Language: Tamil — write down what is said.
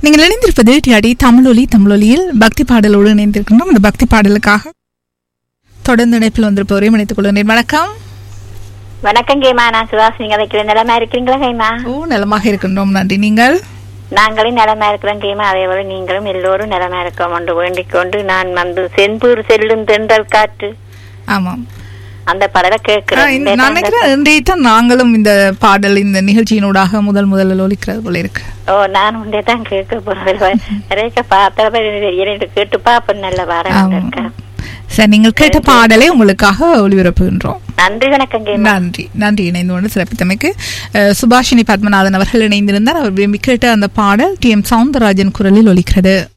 நீங்கள் இணைந்திருப்பது டிஆடி தமிழொலி தமிழொலியில் பக்தி பாடலோடு இணைந்திருக்கின்றோம் இந்த பக்தி பாடலுக்காக தொடர்ந்து இணைப்பில் வந்திருப்பவரையும் இணைத்துக் கொள்கிறேன் வணக்கம் வணக்கம் கேமா நான் சுவாசினி கதைக்கிற நிலமா இருக்கிறீங்களா கைமா ஓ நலமாக இருக்கின்றோம் நன்றி நீங்கள் நாங்களும் நிலமா இருக்கிறோம் கேமா அதே போல நீங்களும் எல்லோரும் நிலமா இருக்கோம் என்று வேண்டிக் கொண்டு நான் வந்து செந்தூர் செல்லும் தென்றல் காற்று ஆமாம் அந்த பாடலை ஆ, கேட்கிறேன் இந்த- நான் நினைக்கிறேன் இன்றைய தான் நாங்களும் இந்த பாடல் இந்த நிகழ்ச்சியினூடாக முதல் முதலில் ஒலிக்கிறது போல இருக்கு ஓ நான் உண்டே தான் கேட்க போறேன் நிறைய பார்த்தா எனக்கு கேட்டு பாப்பேன் நல்ல வாரம் ஆமாம். இருக்கா சரி நீங்கள் கேட்ட பாடலை உங்களுக்காக ஒளிபரப்புகின்றோம் நன்றி வணக்கம் கேமா நன்றி நன்றி இணைந்து கொண்டு சிறப்பித்தமைக்கு அஹ், சுபாஷினி பத்மநாதன் அவர்கள் இணைந்திருந்தார் அவர் விரும்பி கேட்ட அந்த பாடல் டி எம் சவுந்தரராஜன் குரலில் ஒலிக்கிறது